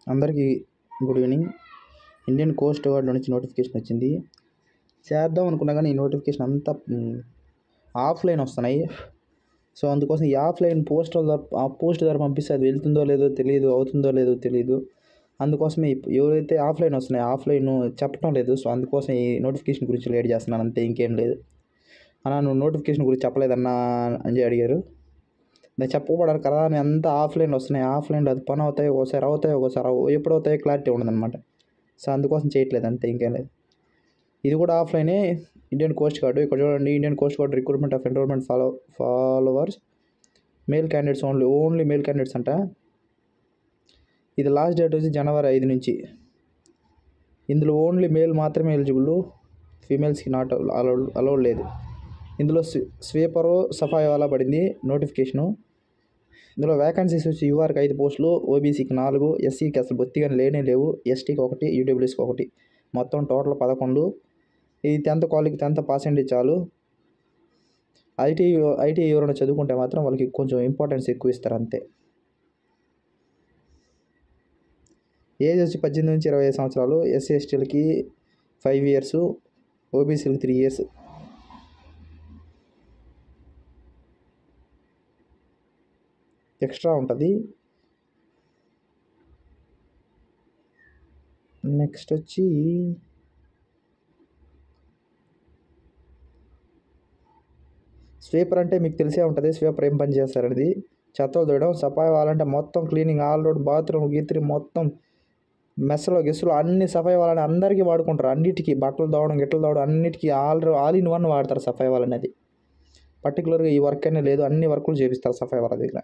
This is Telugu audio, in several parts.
అందరికీ good evening Indian coast guard నుంచి నోటిఫికేషన్ వచ్చింది చేద్దాం అనుకున్నా కానీ ఈ నోటిఫికేషన్ అంతా ఆఫ్లైన్ వస్తున్నాయి సో అందుకోసం ఈ ఆఫ్లైన్ పోస్టల్ ద్వారా ఆ పోస్ట్ ద్వారా పంపిస్తే అది వెళ్తుందో లేదో తెలియదు అవుతుందో లేదో తెలియదు అందుకోసమే ఇప్- ఎవరైతే ఆఫ్లైన్ వస్తున్నాయి ఆఫ్లైన్ చెప్పడం లేదు సో అందుకోసం ఈ నోటిఫికేషన్ గురించి లేట్ చేస్తున్నాను అంతే ఇంకేం లేదు అన్నా నువ్వు నోటిఫికేషన్ గురించి చెప్పలేదన్నా అని చెప్పి అడిగారు నేను చెప్పకూడదు కదా అని అంతా ఆఫ్లైన్లో వస్తున్నాయి ఆఫ్లైన్లో అది పని అవుతాయి ఒకసారి అవుతాయి ఒకసారి అవ్వవు. ఎప్పుడు అవుతాయో క్లారిటీ ఉండదన్నమాట సో అందుకోసం చేయట్లేదు అంతే ఇంకేం లేదు ఇది కూడా ఆఫ్లైనే ఇండియన్ కోస్ట్ గార్డు ఇక్కడ చూడండి Indian coast guard recruitment of enrolment follow followers male candidates only only male candidates అంట ఇది లాస్ట్ డేట్ వచ్చి జనవరి ఐదు నుంచి ఇందులో ఓన్లీ మేల్ మాత్రమే ఎలిజిబుల్ ఫీమేల్స్కి నాట్ అలౌడ్ అలౌడ్ లేదు ఇందులో స్వీ స్వీపరు సఫాయి వాలా పడింది నోటిఫికేషను ఇందులో వేకెన్సీస్ వచ్చి యూఆర్కి ఐదు పోస్టులు ఓబీసీకి నాలుగు ఎస్సీకి అసలు బొత్తిగా లేనే లేవు ఎస్టీకి ఒకటి యూడబ్ల్యూఎస్కి ఒకటి మొత్తం టోటల్ పదకొండు ఈ టెన్త్ క్వాలికి టెన్త్ పర్సెంటేజ్ చాలు ఐటీ ఐటీ ఎవరైనా చదువుకుంటే మాత్రం వాళ్ళకి కొంచెం ఇంపార్టెన్స్ ఎక్కువ ఇస్తారు అంతే ఏజ్ వచ్చి పద్దెనిమిది నుంచి ఇరవై ఐదు సంవత్సరాలు ఎస్సీ ఎస్టీలకి ఫైవ్ ఇయర్స్ ఓబీసీలకి త్రీ ఇయర్స్ ఎక్స్ట్రా ఉంటుంది నెక్స్ట్ వచ్చి స్వీపర్ అంటే మీకు తెలిసే ఉంటుంది స్వీపర్ ఏం పని చేస్తారనేది చెత్తలు తోయడం సఫాయి వాళ్ళంటే మొత్తం క్లీనింగ్ ఆల్ రోడ్ బాత్రూమ్ గీత్రి మొత్తం మెస్సులో గిస్సులో అన్ని సఫాయి వాళ్ళని అందరికీ వాడుకుంటారు అన్నిటికీ బట్టలు తోవడం గిట్టలు తోవడం అన్నిటికీ ఆల్ ఆల్ ఇన్ వన్ వాడతారు సఫాయి వాళ్ళనేది పర్టికులర్గా ఈ వర్క్ అనే లేదు అన్ని వర్కులు చేపిస్తారు సఫాయి వాళ్ళ దగ్గర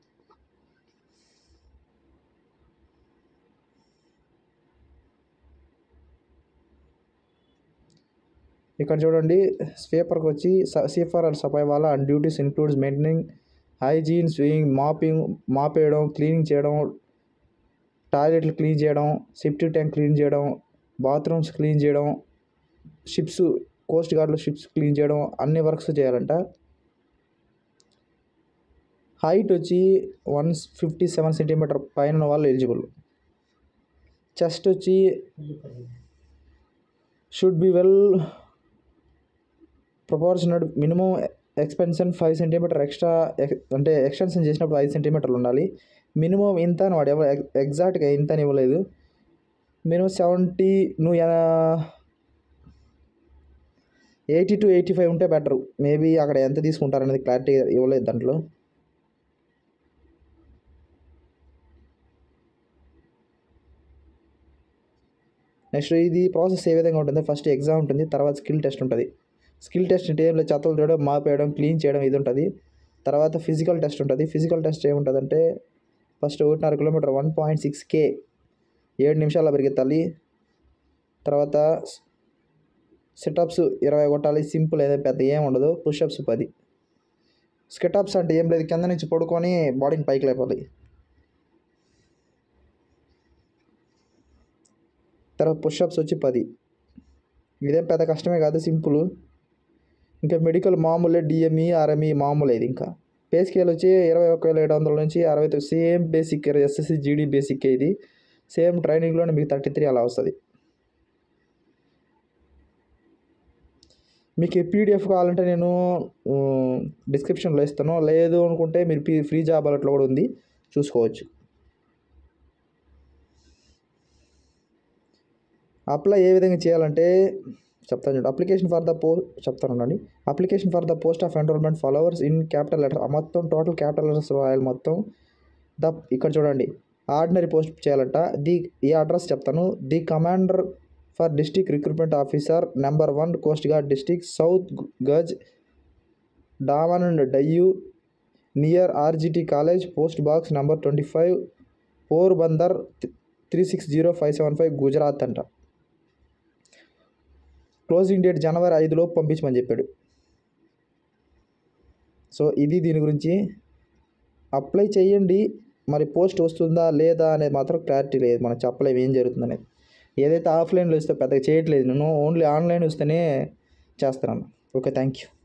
ఇక్కడ చూడండి స్వీపర్కి వచ్చి సీఫర్ అండ్ సఫాయి వాళ్ళ and duties includes maintaining hygiene sweeping mopping mop వేయడం క్లీనింగ్ చేయడం టాయిలెట్లు క్లీన్ చేయడం సెప్టిక్ ట్యాంక్ క్లీన్ చేయడం బాత్రూమ్స్ క్లీన్ చేయడం షిప్స్ కోస్ట్ గార్డ్లో షిప్స్ క్లీన్ చేయడం అన్ని వర్క్స్ చేయాలంట హైట్ వచ్చి వన్ ఫిఫ్టీ సెవెన్ సెంటీమీటర్ పైన ఉన్న వాళ్ళు ఎలిజిబుల్ చెస్ట్ వచ్చి should be well proportioned minimum expansion five centimetre extra అంటే ఎక్స్టెన్షన్ చేసినప్పుడు ఐదు సెంటీమీటర్లు ఉండాలి మినిమం ఇంత అని వాడు ఎవరు ఎగ్జాక్ట్గా ఇంత అని ఇవ్వలేదు మినిమం సెవెంటీ నువ్వు ఎయిటీ టు ఎయిటీ ఫైవ్ ఉంటే బెటర్ మేబీ అక్కడ ఎంత తీసుకుంటారు అనేది క్లారిటీ ఇవ్వలేదు దాంట్లో నెక్స్ట్ ఇది ప్రాసెస్ ఏ విధంగా ఉంటుంది ఫస్ట్ ఎగ్జామ్ ఉంటుంది తర్వాత స్కిల్ టెస్ట్ ఉంటుంది స్కిల్ టెస్ట్ అంటే ఏం లేదు చెత్తలు చేయడం మాపేయడం క్లీన్ చేయడం ఇది ఉంటుంది తర్వాత ఫిజికల్ టెస్ట్ ఉంటుంది ఫిజికల్ టెస్ట్ ఏముంటుందంటే ఫస్ట్ ఒకటిన్నర kilometre one point six K ఏడు నిమిషాల పరిగెత్తాలి తర్వాత సిటప్స్ ఇరవై కొట్టాలి సింపుల్ ఏదో పెద్ద ఏం ఉండదు పుషప్స్ పది స్కిటప్స్ అంటే ఏం లేదు కింద నుంచి పడుకొని బాడీని పైకి లేపాలి తర్వాత పుషప్స్ వచ్చి పది ఇదేం పెద్ద కష్టమే కాదు సింపుల్ ఇంకా మెడికల్ మామూలే డిఎంఈ ఆర్ఎంఈ మామూలే ఇది ఇంకా పే స్కేల్ వచ్చి ఇరవై ఒక వేల ఏడు వందల నుంచి అరవై తొమ్మిది same basic SSC GD basic ఇది సేమ్ ట్రైనింగ్లోనే మీకు థర్టీ త్రీ అలా వస్తుంది మీకు పీడిఎఫ్ కావాలంటే నేను డిస్క్రిప్షన్లో ఇస్తాను లేదు అనుకుంటే మీరు పీ ఫ్రీ జాబ్ అలట్లో కూడా ఉంది చూసుకోవచ్చు అప్లై ఏ విధంగా చేయాలంటే చెప్తాను చూడండి అప్లికేషన్ ఫర్ ద పో చెప్తాను ఉండండి application for the post of enrolment followers in capital letter మొత్తం టోటల్ క్యాపిటల్ లెటర్స్ రాయాలి మొత్తం ద ఇక్కడ చూడండి ఆర్డినరీ పోస్ట్ చేయాలంట ది ఈ అడ్రస్ చెప్తాను the commander for district recruitment officer number one coast guard district south గజ్ Daman and Diu near RGT college post box number twenty five Porbandar three six zero five seven five Gujarat అంట క్లోజింగ్ డేట్ జనవరి ఐదులోపు పంపించమని చెప్పాడు సో ఇది దీని గురించి అప్లై చేయండి మరి పోస్ట్ వస్తుందా లేదా అనేది మాత్రం క్లారిటీ లేదు మనం చెప్పలేము ఏం జరుగుతుందనేది ఏదైతే ఆఫ్లైన్లో ఇస్తే పెద్దగా చేయట్లేదు నేను ఓన్లీ ఆన్లైన్ వస్తేనే చేస్తున్నాను ఓకే థ్యాంక్ యూ